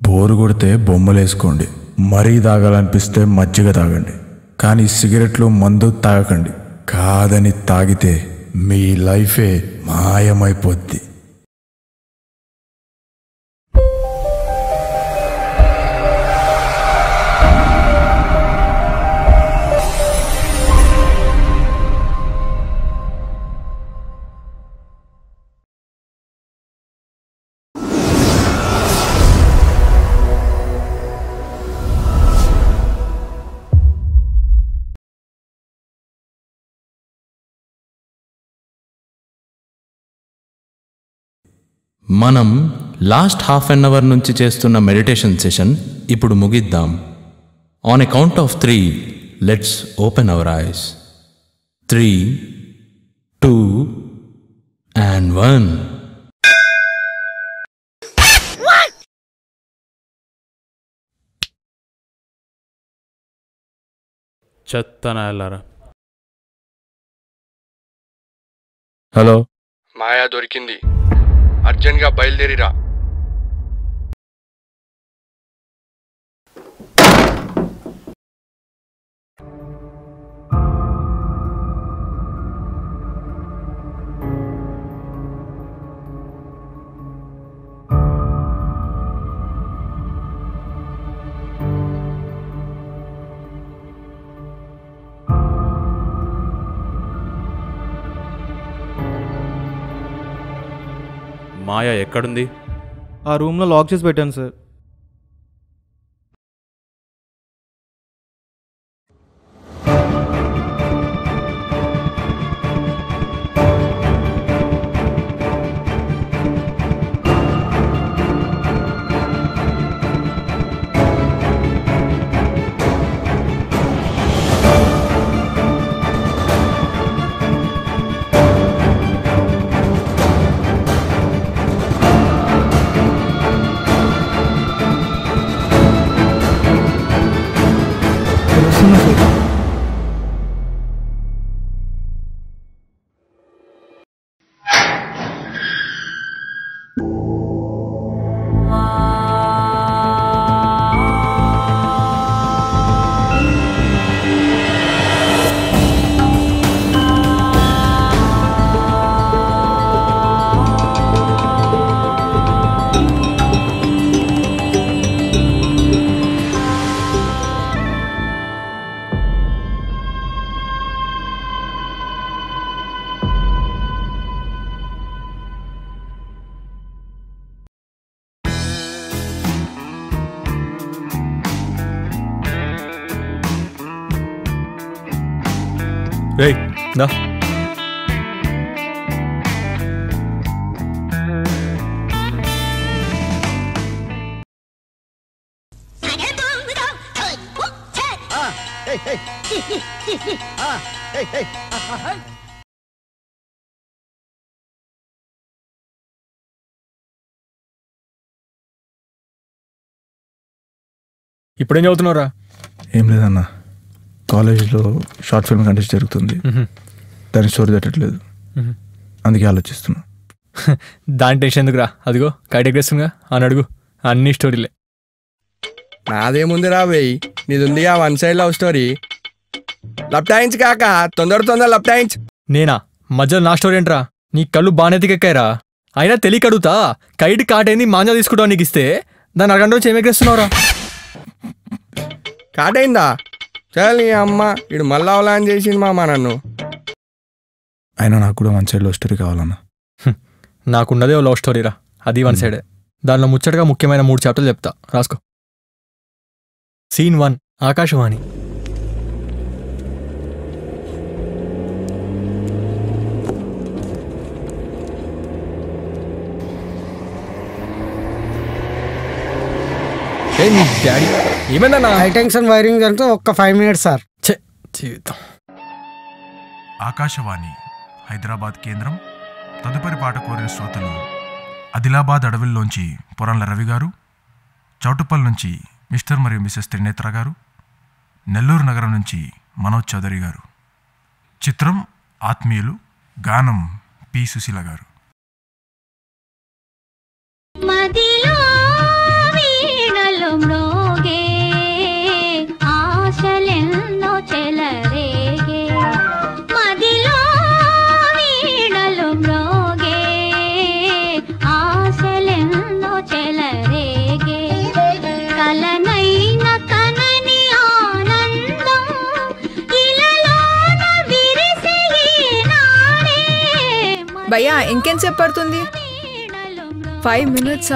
Bore కొడితే బొమ్మలేసుకోండి మరీ తాగాలనిపిస్తే మజ్జిగ తాగండి కానీ సిగరెట్లు మందు తాగకండి కాదని తాగితే మీ లైఫే మాయమైపోద్ది మనం లాస్ట్ హాఫ్ అన్ అవర్ నుంచి చేస్తున్న మెడిటేషన్ సెషన్ ఇప్పుడు ముగిద్దాం on a count of three let's open our eyes three two and one చెత్తనాయాలారా హలో మాయా దొరికింది అర్జెంట్గా బయలుదేరిరా మాయ ఎక్కడుంది ఆ రూమ్లో లాక్ చేసి పెట్టాను సార్ రేయ్ దా ఇప్పుడేం చదువుతున్నావురా ఏం లేదన్న కాలేజీలో షార్ట్ ఫిల్మ్ కంటెస్ట్ జరుగుతుంది దాని స్టోరీ తట్టట్లేదు అందుకే ఆలోచిస్తున్నా దాని టెన్షన్ ఎందుకురా అదిగో కైట్ ఎగ్గేస్తుందిగా అని అడుగు అన్ని స్టోరీలే నాదేముంది రా వెయ్యి నీది ఆ వన్ సైడ్ లవ్ స్టోరీ లప్టాయించు కాక తొందర తొందర లప్టాయించు నేనా మధ్యలో నా స్టోరీ ఏంట్రా నీ కళ్ళు బాగానే తికెక్కాయిరా అయినా తెలియక అడుగుతా కైట్ కాటైంది మాంజా తీసుకుంటావు నీకు ఇస్తే దాని అరగంట వచ్చి ఏమెగ్గేస్తున్నావురా కాటైందా చాలు నీ అమ్మ ఇడు మళ్ళా అవలాన్ చేసింది మామ నన్ను అయినా నాకు కూడా వన్ సైడ్లో స్టోరీ కావాలన్న నాకున్నదే ఓ లవ్ స్టోరీరా అది వన్ సైడే దానిలో ముచ్చటగా ముఖ్యమైన మూడు చాప్టర్లు చెప్తా రాసుకో సీన్ వన్ ఆకాశవాణి ఏ నీ డాడీ ఏమైందన్నా హై టెన్షన్ వైరింగ్ జరిగితే ఒక్క ఫైవ్ మినిట్స్ సార్ ఛే, జీవితం ఆకాశవాణి హైదరాబాద్ కేంద్రం తదుపరి పాట కోరిన శ్రోతలు ఆదిలాబాద్ అడవుల్లోంచి పొరంల రవి గారు చౌటుప్పల్ నుంచి మిస్టర్ మరియు మిసెస్ త్రినేత్ర గారు నెల్లూరు నగరం నుంచి మనోజ్ చౌదరి గారు చిత్రం ఆత్మీయులు గానం పి సుశీల గారు మదిలో వీణ భయ్యా ఇంకెంతసేపు పడుతుంది ఫైవ్ మినిట్సా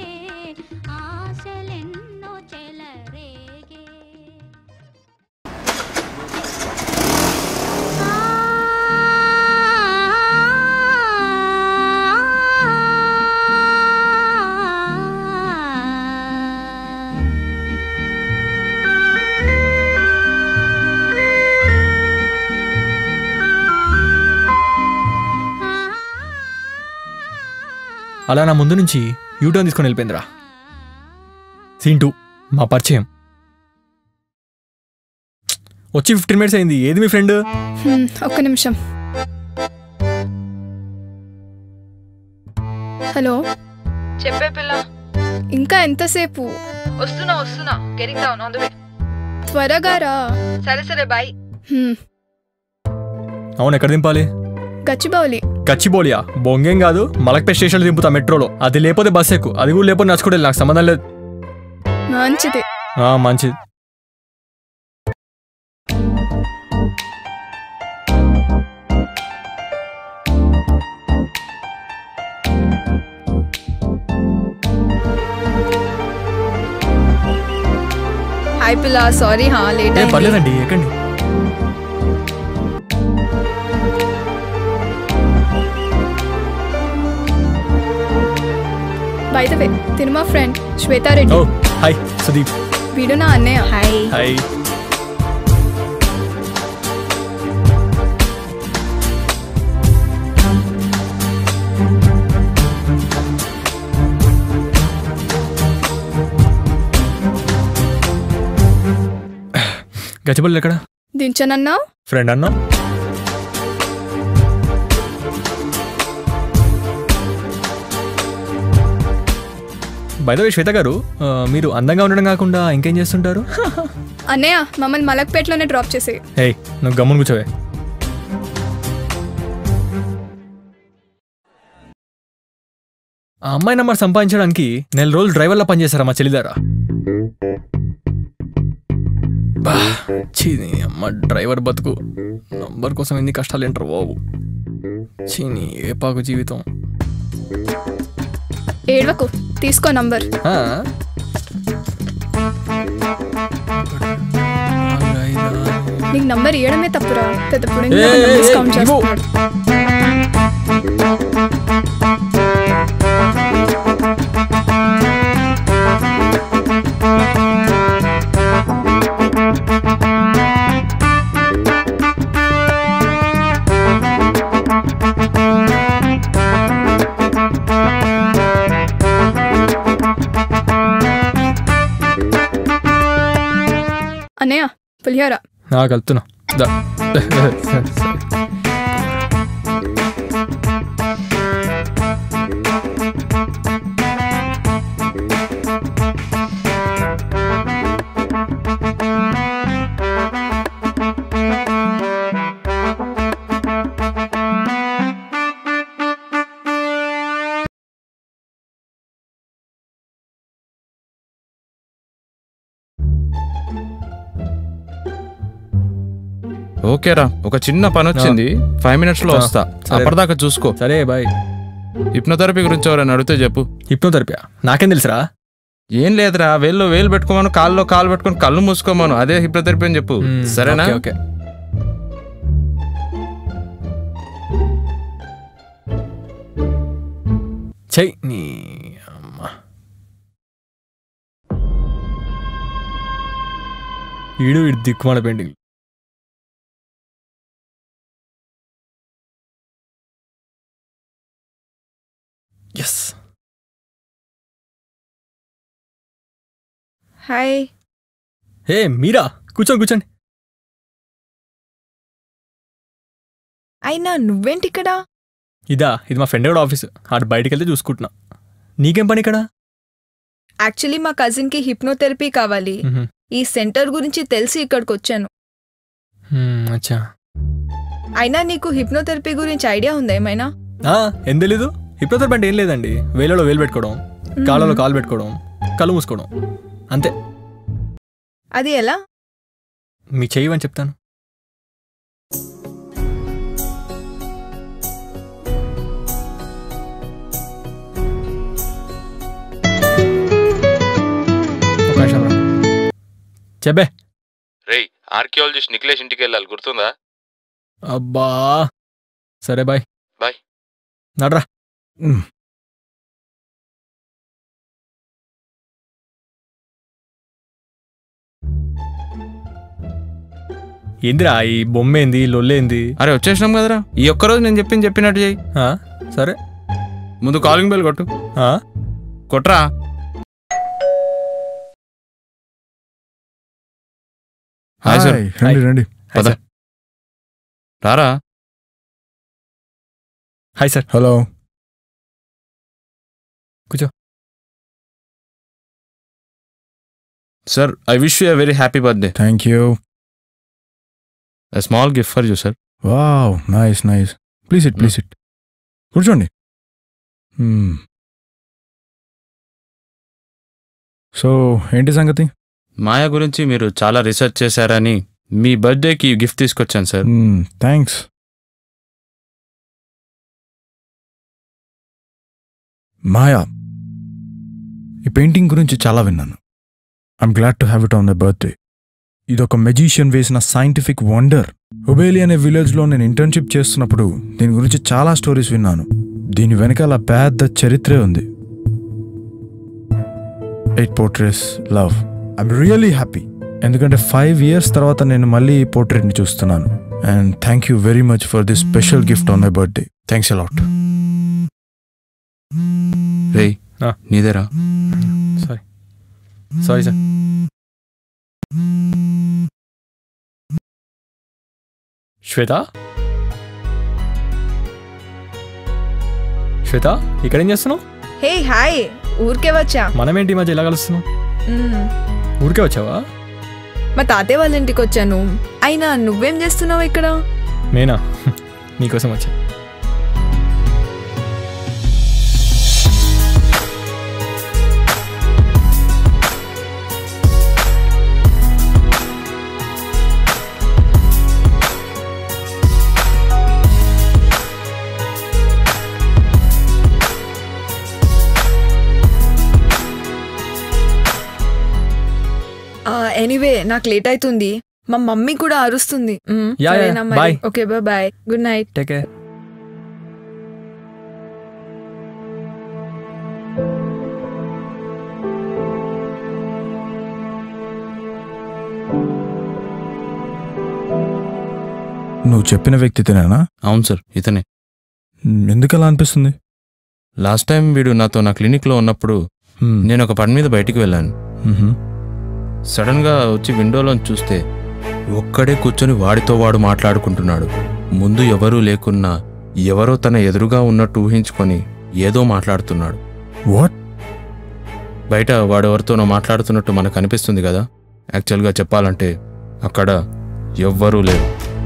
అలా నా ముందు నుంచి యూటర్న్ తీసుకొని వెళ్ళిపోయిందిరా సీన్ టూ మా పరిచయం వచ్చి ఫిఫ్టీన్ మినిట్స్ అయింది ఏది మీ ఫ్రెండ్ హ్మ్, ఒక్క నిమిషం హలో చెప్పే పిల్ల ఇంకా ఎంతసేపు వస్తున్నా వస్తున్నా getting down on the way త్వరగా రా సరే సరే బాయ్ హ్మ్, అవును ఎక్కడ దింపాలి గచ్చిబౌలి కచ్చిబోలియా బొంగేం కాదు మలక్పేట స్టేషన్లో దింపుతా మెట్రోలో అది లేకపోతే బస్ ఎక్కు అది కూడా లేకపోతే నచ్చుకోలేదు నాకు సంబంధం లేదు మంచిది ఆ, మంచిది హాయ్ పిల్ల సారీ హా లేట్ ఏ అయింది పర్లేదండి ఎక్కండి బై ద వే తిను మా friend Shweta Reddy oh hi Sudeep వీడు నా అన్నయ్య హాయ్ హాయ్ గచ్చిబల్లి ఎక్కడ దించనన్నా ఫ్రెండ్ అన్నా బయట శ్వేత గారు ఆ, మీరు అందంగా ఉండడం కాకుండా ఇంకేం చేస్తుంటారు అన్నయ్య మమ్మల్ని మలక్పేటలోనే డ్రాప్ చేసే హే నువ్వు గమ్మున కూర్చోవే ఆ అమ్మాయి నంబర్ సంపాదించడానికి నెల రోజులు డ్రైవర్లా పనిచేశారా మా చెల్లిదారా బా, ఛీ, నీ అమ్మ డ్రైవర్ బతుకు నంబర్ కోసం ఎన్ని కష్టాలు ఏంటారు బాబు చీని ఏ పాకు జీవితం ఏడవకు తీసుకో నంబర్ ఆ? నీకు నంబర్ ఇవ్వడమే తప్పురా పెద్ద పుడింగ్ ఏ, ఏ, ఏ, డిస్కౌంట్ ఇవ్వు. చేస్తున్నాడు అన్నయ్య పులిహోర నా కలుతున్నా దా. ఓకేరా ఒక చిన్న పని వచ్చింది ఫైవ్ మినిట్స్ లో ఆ, వస్తా సరే. అప్పటిదాకా చూసుకో సరే బాయ్ హిప్నోథెరపీ గురించి ఎవరైనా అడిగితే చెప్పు హిప్నోథెరపీ నాకేం తెలుసురా ఏం లేదురా వేల్లో వేలు పెట్టుకోమను కాల్లో కాలు పెట్టుకొని కళ్ళు మూసుకోమను అదే హిప్నోథెరపీ అని చెప్పు మ్మ్, సరేనా ఓకే, ఓకే చెయ్ నీ అమ్మ ఈడు ఇడు దిక్కుమాల painting yes hi hey Meera కూర్చోండి కూర్చోండి అయినా నువ్వేంటి ఇక్కడ ఇదా ఇది మా ఫ్రెండ్ కూడా ఆఫీస్ ఆడు బయటికి వెళ్తే చూసుకుంటున్నా నీకేం పని ఇక్కడ యాక్చువల్లీ మా కజిన్కి హిప్నోథెరపీ కావాలి మ్హూ. ఈ సెంటర్ గురించి తెలిసి ఇక్కడికి వచ్చాను హ్మ్, అచ్చా అయినా నీకు హిప్నోథెరపీ గురించి ఐడియా ఉందా ఏమైనా ఆ, ఏం తెలీదు హిప్నోథెరపీ అంటే ఏం లేదండి వేలలో వేలు పెట్టుకోవడం కాళ్ళలో కాలు పెట్టుకోవడం కళ్ళు మూసుకోవడం అంతే అది ఎలా మీ చెయ్యమని చెప్తాను చెప్పే రేయ్ ఆర్కియాలజిస్ట్ నిఖిలేష్ ఇంటికి వెళ్ళాలి గుర్తుందా అబ్బా సరే బాయ్ బాయ్. నడ్రా ఏందిరా ఈ బొమ్మ ఏంది లొల్లేంది అరే వచ్చేసినాం కదరా ఈ ఒక్కరోజు నేను చెప్పింది చెప్పినట్టు చేయి ఆ, సరే ముందు కాలింగ్ బెల్ కొట్టు ఆ, కొట్రా హాయ్ సార్ రండి రండి హాయ్ పద. సార్ రారా hi sir hello sir I wish you a very happy birthday thank you small gift for you sir wow nice nice please sit please sit కూర్చోండి so ఏంటి సంగతి మాయా గురించి మీరు చాలా రీసెర్చ్ చేశారని మీ బర్త్డేకి గిఫ్ట్ తీసుకొచ్చాను సార్ థ్యాంక్స్ మాయా ఈ పెయింటింగ్ గురించి చాలా విన్నాను I'm glad to have it on my birthday ఇది ఒక మెజీషియన్ వేసిన సైంటిఫిక్ వండర్ హుబేలి అనే విలేజ్లో నేను ఇంటర్న్షిప్ చేస్తున్నప్పుడు దీని గురించి చాలా స్టోరీస్ విన్నాను దీని వెనకాల పెద్ద చరిత్రే ఉంది eight portraits love I'm really happy ఎందుకంటే ఫైవ్ ఇయర్స్ తర్వాత నేను మళ్ళీ ఈ పోర్ట్రేట్ని చూస్తున్నాను and thank you very much for this special gift on my birthday thanks a lot రేయ్ ఆ. నీదేరా sorry sorry sir Shweta Shweta ఇక్కడ ఏం చేస్తున్నావు హే హాయ్ ఊరికే వచ్చా మనమేంటి ఈ మధ్య ఎలా కలుస్తున్నావు మ్మ్. ఊరికే వచ్చావా మా తాతయ్య వాళ్ళ ఇంటికి వచ్చాను అయినా నువ్వేం చేస్తున్నావు ఇక్కడ నేనా నీకోసం వచ్చా ఎనీవే నాకు లేట్ అవుతుంది మా మమ్మీ కూడా అరుస్తుంది మ్మ్. యా, యా, సరేనా మరి bye. Okay bye good night take care నువ్వు చెప్పిన వ్యక్తితేనా అవును సార్ ఇతనే ఎందుకు అలా అనిపిస్తుంది లాస్ట్ టైం వీడు నాతో నా క్లినిక్లో ఉన్నప్పుడు Hmm. నేను ఒక పని మీద బయటికి వెళ్ళాను Mhm. సడన్గా వచ్చి విండోలోంచి చూస్తే ఒక్కడే కూర్చొని వాడితో వాడు మాట్లాడుకుంటున్నాడు ముందు ఎవరూ లేకున్నా ఎవరో తన ఎదురుగా ఉన్నట్టు ఊహించుకొని ఏదో మాట్లాడుతున్నాడు What? బయట వాడెవరితోనో మాట్లాడుతున్నట్టు మనకు అనిపిస్తుంది కదా యాక్చువల్గా చెప్పాలంటే అక్కడ ఎవ్వరూ లేరు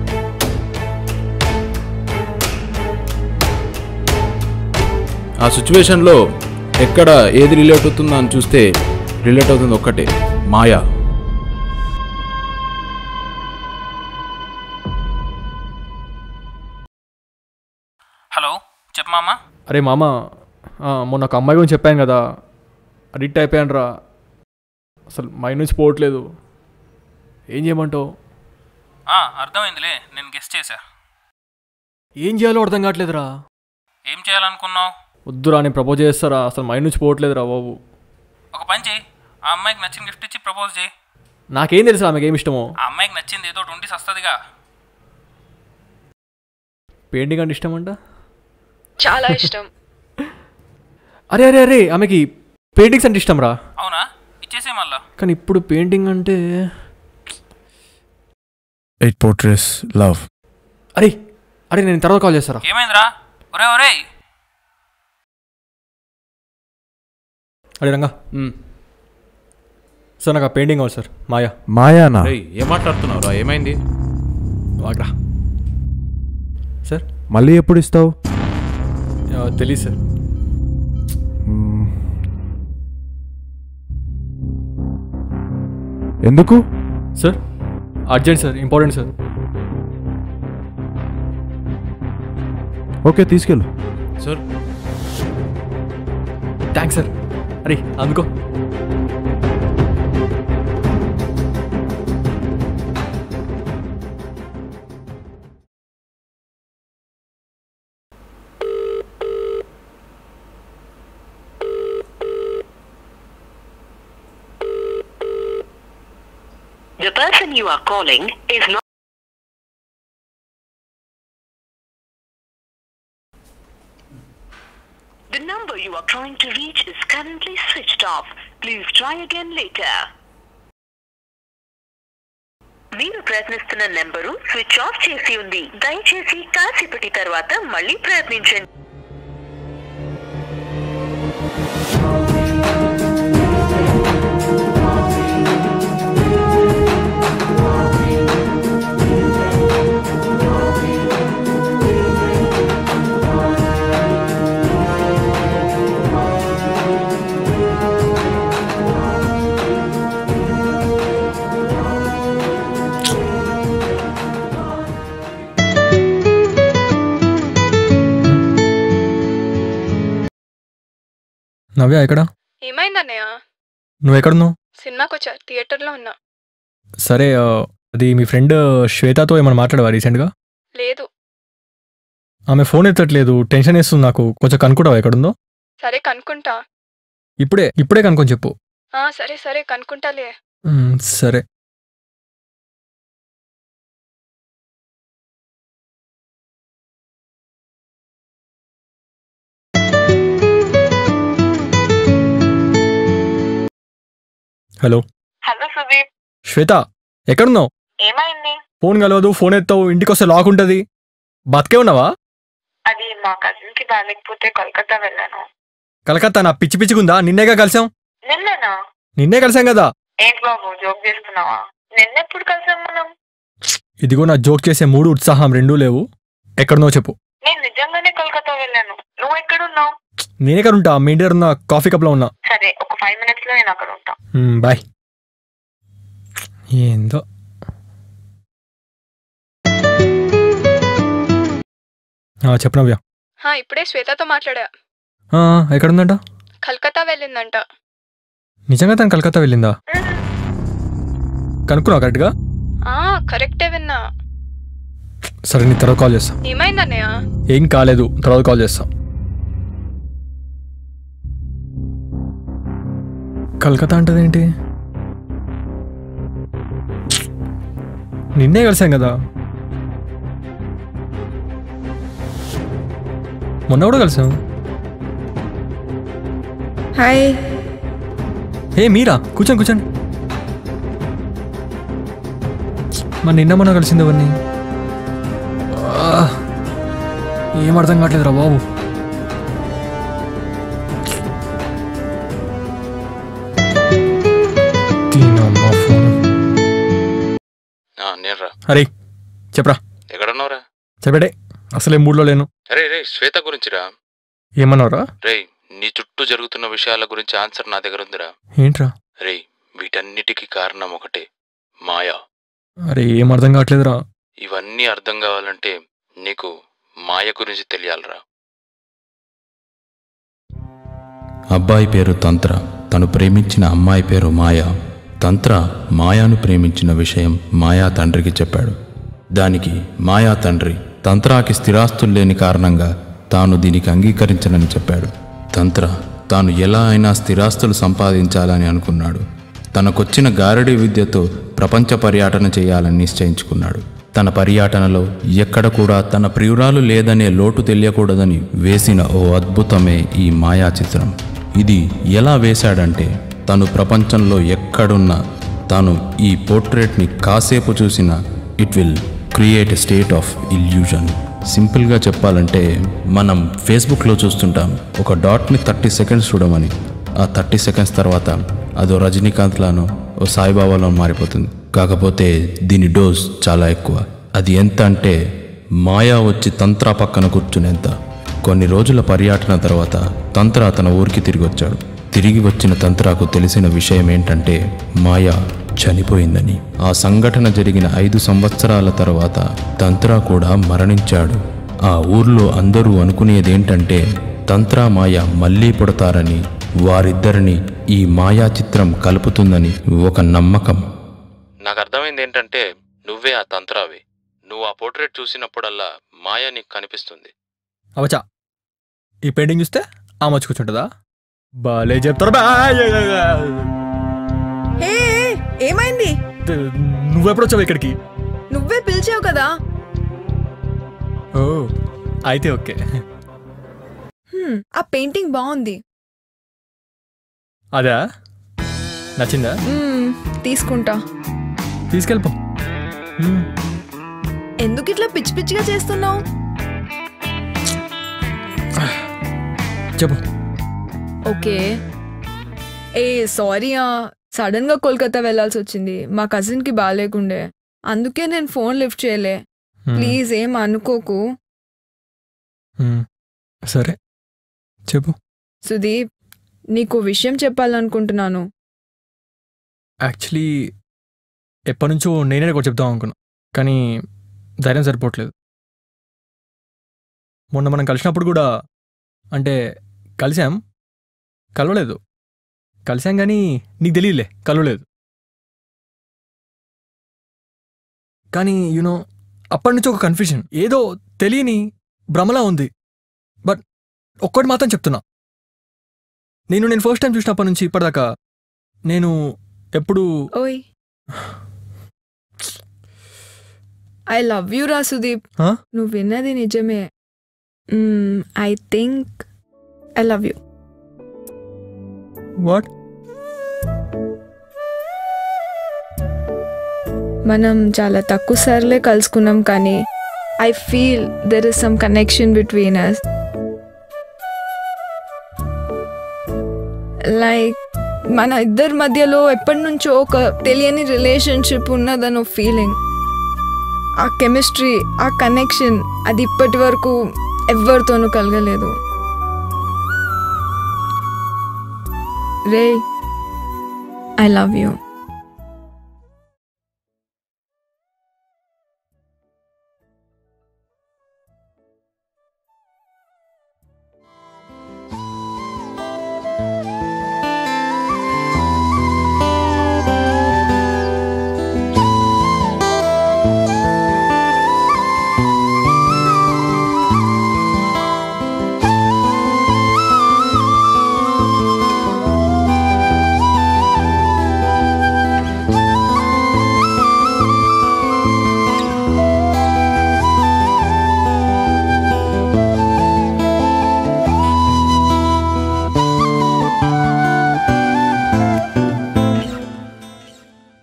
ఆ సిచ్యువేషన్లో ఎక్కడ ఏది రిలేట్ అవుతుందో అని చూస్తే రిలేట్ అవుతుంది ఒక్కటే మాయా హలో చెప్పు మామ అరే మామ ఆ, మొన్న ఒక అమ్మాయి గురించి చెప్పాను కదా అడిక్ట్ అయిపోయాను రా అసలు మైండ్ నుంచి పోవట్లేదు ఏం చేయమంటావు ఆ, అర్థమైందిలే నేను గెస్ట్ చేశా ఏం చేయాలో అర్థం కావట్లేదురా ఏం చేయాలనుకున్నావు వద్దురా నేను ప్రపోజ్ చేస్తారా అసలు మైండ్ నుంచి పోవట్లేదురా బాబు ఒక పని చేయి ఆ అమ్మాయికి నచ్చిన గిఫ్ట్ ఇచ్చి ప్రపోజ్ చేయి నాకేం తెలుసు ఆమెకి ఏమి ఇష్టమో ఆ అమ్మాయికి నచ్చింది ఏదో ఒకటి ఉండి వస్తుందిగా పెయింటింగ్ అంటే ఇష్టం అంట చాలా ఇష్టం అరే అరే అరే ఆమెకి పెయింటింగ్స్ అంటే ఇష్టం రా అవునా ఇచ్చేసే మళ్ళా కానీ ఇప్పుడు పెయింటింగ్ అంటే Eight portraits love. అరే అరే నేను తర్వాత కాల్ చేస్తారా ఏమైందిరా ఒరే ఒరే అరే రంగా సార్ నాకు ఆ పెయింటింగ్ కావాలి సార్ మాయా మాయానా రేయ్ ఏం మాట్లాడుతున్నావురా ఏమైంది వాగ్రా సార్ మళ్ళీ ఎప్పుడు ఇస్తావు ఆ, తెలీదు సార్ ఎందుకు sir urgent sir important sir okay తీసుకెళ్ళు సార్ థ్యాంక్స్ సార్ అరే అందుకో The person you are calling is not. The number you are trying to reach is currently switched off. Please try again later. మీరు ప్రయత్నిస్తున్న number switch off చేసి ఉంది దయచేసి కాసేపటి తర్వాత మళ్ళీ ప్రయత్నించండి నవ్య ఎక్కడ ఏమైందన్నయ్య నువ్వు ఎక్కడున్నావు సినిమాకి వచ్చా థియేటర్లో ఉన్నా సరే ఆ, అది మీ ఫ్రెండ్ శ్వేతతో ఏమైనా మాట్లాడవా రీసెంట్గా లేదు ఆమె ఫోన్ ఎత్తట్లేదు టెన్షన్ వేస్తుంది నాకు కొంచెం కనుక్కుంటావా ఎక్కడుందో సరే కనుక్కుంటా ఇప్పుడే ఇప్పుడే కనుక్కొని చెప్పు ఆ, సరే సరే కనుక్కుంటాలే మ్, సరే హలో హలో సుదీప్ శ్వేత ఎక్కడున్నావు ఏమైంది ఫోన్ కలవదు ఫోన్ ఎత్తావు ఇంటికి వస్తే లాక్ ఉంటుంది బతికే ఉన్నావా అది మా కజిన్ కి బాగాలేకపోతే కోల్కతా వెళ్ళాను కలకత్తా నా పిచ్చి పిచ్చిగుందా నిన్నేగా కలిసాం నిన్ననా నిన్నే కలిసాం కదా ఏంటి బాబు జోక్ చేస్తున్నావా నిన్నెప్పుడు కలిసాం మనం ఇదిగో నా జోక్ చేసే మూడు ఉత్సాహం రెండూ లేవు ఎక్కడున్నావు చెప్పు నేను నిజంగానే కోల్కతా వెళ్ళాను నువ్వు ఎక్కడున్నావు నేనే ఇక్కడ ఉంటా మీ ఇంటి దగ్గర ఉన్న కాఫీ కప్లో ఉన్నా సరే ఒక ఫైవ్ మినిట్స్ లో నేను అక్కడ ఉంటా మ్, బాయ్ ఏందో ఆ, చెప్పు నవ్య హా ఇప్పుడే శ్వేతతో మాట్లాడా ఆ, ఎక్కడుందంట కలకత్తా వెళ్ళిందంట నిజంగా తను కలకత్తా వెళ్ళిందా కనుక్కున్నావు కరెక్ట్గా ఆ కరెక్టే విన్నా సరే నీ తర్వాత కాల్ చేస్తా ఏమైందన్నయ్య ఏం కాలేదు తర్వాత కాల్ చేస్తా కలకత్తా అంటదేంటి నిన్నే కలిసాం కదా మొన్న కూడా కలిసాం హాయ్ ఏ మీరా కూర్చోండి కూర్చోండి మరి నిన్న మొన్న కలిసింది ఎవరిని ఆ, ఏం అర్థం కావట్లేదురా బాబు దీనమ్మా ఫోన్ నేనరా అరే చెప్పరా ఎక్కడున్నావురా చెప్పడే అసలే మూడ్లో లేను అరే రే శ్వేత గురించిరా ఏమన్నావురా రే నీ చుట్టూ జరుగుతున్న విషయాల గురించి ఆన్సర్ నా దగ్గర ఉందిరా ఏంట్రా రే వీటన్నిటికీ కారణం ఒకటే మాయా అరే ఏం అర్థం కావట్లేదురా ఇవన్నీ అర్థం కావాలంటే నీకు మాయ గురించి తెలియాలిరా అబ్బాయి పేరు తంత్ర తను ప్రేమించిన అమ్మాయి పేరు మాయా తంత్ర మాయాను ప్రేమించిన విషయం మాయా తండ్రికి చెప్పాడు దానికి మాయా తండ్రి తంత్రాకి స్థిరాస్తులు లేని కారణంగా తాను దీనికి అంగీకరించనని చెప్పాడు తంత్ర తాను ఎలా అయినా స్థిరాస్తులు సంపాదించాలని అనుకున్నాడు తనకొచ్చిన గారడీ విద్యతో ప్రపంచ పర్యటన చేయాలని నిశ్చయించుకున్నాడు తన పర్యటనలో ఎక్కడ కూడా తన ప్రియురాలు లేదనే లోటు తెలియకూడదని వేసిన ఓ అద్భుతమే ఈ మాయా చిత్రం ఇది ఎలా వేశాడంటే తను ప్రపంచంలో ఎక్కడున్నా తాను ఈ పోర్ట్రేట్ని కాసేపు చూసినా it will create a state of illusion సింపుల్గా చెప్పాలంటే మనం ఫేస్బుక్లో చూస్తుంటాం ఒక డాట్ని థర్టీ సెకండ్స్ చూడమని ఆ థర్టీ సెకండ్స్ తర్వాత అదో రజనీకాంత్లానో ఓ సాయిబాబాలో మారిపోతుంది కాకపోతే దీని డోస్ చాలా ఎక్కువ అది ఎంత అంటే మాయా వచ్చి తంత్ర పక్కన కూర్చునేంత కొన్ని రోజుల పర్యటన తర్వాత తంత్ర తన ఊరికి తిరిగి వచ్చాడు తిరిగి వచ్చిన తంత్రాకు తెలిసిన విషయం ఏంటంటే మాయా చనిపోయిందని ఆ సంఘటన జరిగిన ఐదు సంవత్సరాల తర్వాత తంత్ర కూడా మరణించాడు ఆ ఊర్లో అందరూ అనుకునేదేంటంటే తంత్ర మాయ మళ్ళీ పుడతారని వారిద్దరిని ఈ మాయా చిత్రం కలుపుతుందని ఒక నమ్మకం నాకు అర్థమైంది ఏంటంటే నువ్వే ఆ తంత్రావి నువ్వు ఆ పోర్ట్రేట్ చూసినప్పుడల్లా మాయ నీకు కనిపిస్తుంది అవచా ఈ పెయింటింగ్ చూస్తే ఆ మచ్చి కూర్చుంటుందా బాలే చెప్తారు బా హే ఏమైంది నువ్వెప్పుడు వచ్చావు ఇక్కడికి నువ్వే పిలిచావు కదా ఓ అయితే ఓకే హ్మ్, ఆ పెయింటింగ్ బాగుంది అదా నచ్చిందా మ్మ్, తీసుకుంటా తీసుకెళ్ళిపో మ్మ్. ఎందుకు ఇట్లా పిచ్చి పిచ్చిగా చేస్తున్నావు చెప్పు ఓకే ఏ సారీ సడన్ గా కోల్కతా వెళ్ళాల్సి వచ్చింది మా కజిన్ కి బాగాలేకుండే అందుకే నేను ఫోన్ లిఫ్ట్ చేయలే మ్మ్. ప్లీజ్ ఏం అనుకోకు మ్మ్. సరే చెప్పు సుదీప్ నీకు విషయం చెప్పాలనుకుంటున్నాను యాక్చువల్లీ ఎప్పటి నుంచో నేనే ఒకటి చెప్దాం అనుకున్నా కానీ ధైర్యం సరిపోవట్లేదు మొన్న మనం కలిసినప్పుడు కూడా అంటే కలిసాం కలవలేదు కలిసాం కానీ నీకు తెలియలే కలవలేదు కానీ యూనో అప్పటి నుంచి ఒక కన్ఫ్యూజన్ ఏదో తెలియని భ్రమలా ఉంది బట్ ఒక్కటి మాత్రం చెప్తున్నా నేను నేను ఫస్ట్ టైం చూసినప్పటి నుంచి ఇప్పటిదాకా నేను ఎప్పుడు ఓయ్ ఐ లవ్ యూ రా సుదీప్ Huh? నువ్వు విన్నది నిజమే I think I love you what మనం చాలా తక్కువ సార్లే కలుసుకున్నాం కానీ I feel there is some connection between us like మన ఇద్దరి మధ్యలో ఎప్పటి నుంచో ఒక తెలియని రిలేషన్షిప్ ఉన్నదనో ఫీలింగ్ ఆ కెమిస్ట్రీ ఆ కనెక్షన్ అది ఇప్పటి వరకు ఎవరితోనూ కలగలేదు రే ఐ లవ్ యూ